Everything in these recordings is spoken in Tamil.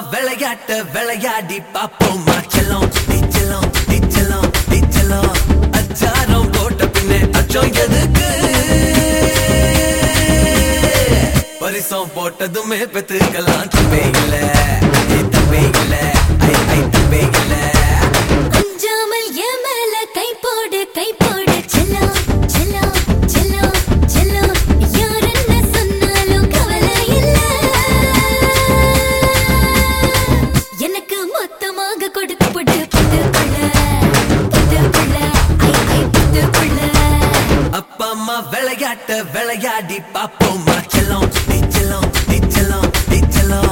விளையாட்ட விளையாடி பாப்போமா செல்லம் நீச்சலம் நீச்சலம் நீச்சலம் அச்சாரம் போட்ட பின்னே அச்சம் எதுக்கு பரிசம் போட்டதுமே பெத்துக்கலாம் தப்பே இல்ல ஏ தப்பே இல்ல ஐ ஐ தப்பே இல்ல அஞ்சாமல் என் மேல கை போடு கை போடு செல்லம் செல்லம் செல்லம் செல்லம் யார் என்ன சொன்னாலும் கவலை இல்ல எனக்கு மொத்தமாக கொடுத்து போட்டு பத்து புள்ள பத்து புள்ள ஐ ஐ பத்து புள்ள அப்பா அம்மா விளையாட்ட விளையாடி பாப்போமா செல்லம் நீச்சலம் நீச்சலம் நீச்சலம்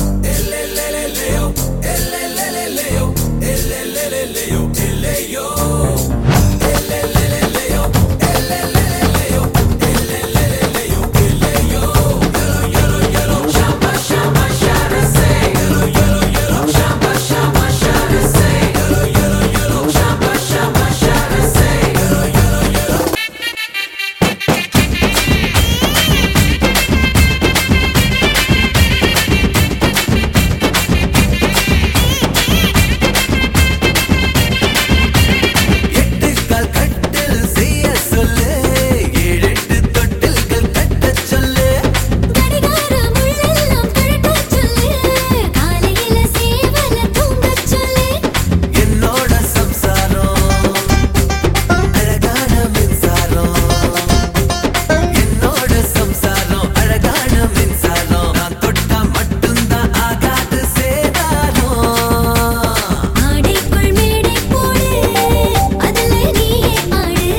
எட்டு கால் கட்டில் செய்ய சொல்லு ஏழு எட்டு தொட்டில்கள் கட்டச் சொல்லு கடிகாரம் உள்ளெல்லாம் கழட்டச் சொல்லு காலையில சேவல தூங்கச் சொல்லு என்னோட சம்சாரம் அழகான மின்சாரம் என்னோட சம்சாரம் அழகான மின்சாரம் நான் தொட்டா மட்டும்தான் ஆகாது சேதாரம் ஆடைக்குள் மேடை போடு அதுல நீயே ஆடு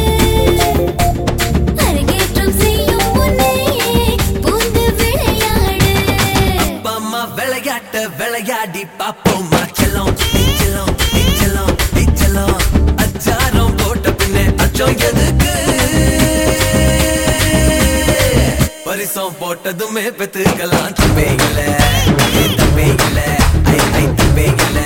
அரங்கேற்றம் செய்யும் முன்னே பூந்து விளையாடு அப்பா அம்மா விளையாட்ட விளையாடி பாப்போமா செல்லம் நீச்சலம் நீச்சலம் நீச்சலம் அச்சாரம் போட்ட பின்னே அச்சம் எதுக்கு பரிசம் போட்டதுமே பெத்துக்கலாம் தப்பே இல்ல ஏ தப்பே இல்ல ஐ ஐ தப்பே இல்ல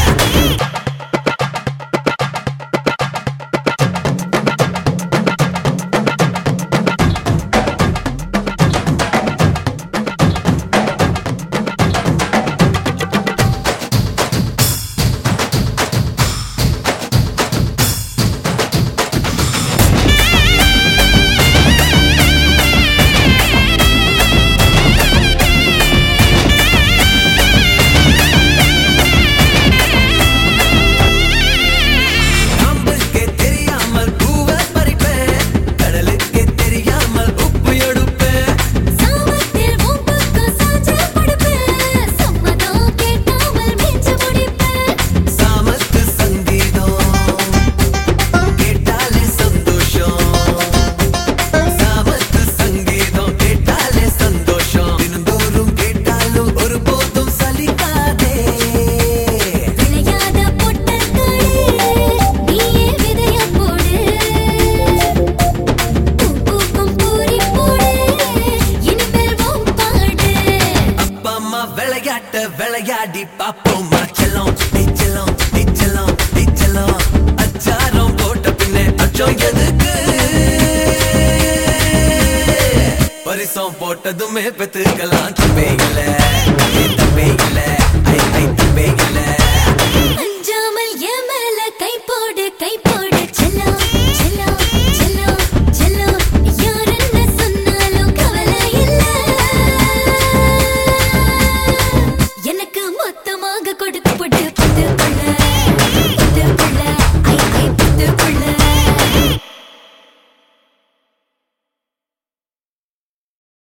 அம்புக்கே தெரியாமல் பூவை பறிப்பேன் கடலுக்கே தெரியாமல் உப்பு எடுப்பேன் சாமத்தில் உன் பக்கம் சாஞ்சு படுப்பேன் சம்மதம் கேட்காமல் மிஞ்சு முடிப்பேன் சாமத்து சங்கீதம் கேட்டாலே சந்தோஷம் சாமத்து சங்கீதம் கேட்டாலே சந்தோஷம் தினந்தோறும் கேட்டாலும் ஒருபோதும் சலிக்காதே விளையாத பொட்டக்களே நீயே விதைய போடு பூ பூக்கும் பூரி போடு இனிமேல் உன் பாடு அப்பா அம்மா விளையாட்ட விளையாடி பாப்போமா செல்லம் நீச்சலம் நீச்சலம் நீச்சலம் அச்சாரம் போட்ட பின்னே அச்சம் எதுக்கு பரிசம் போட்டதுமே பெத்துக்கலாம் தப்பே இல்ல ஏ தப்பே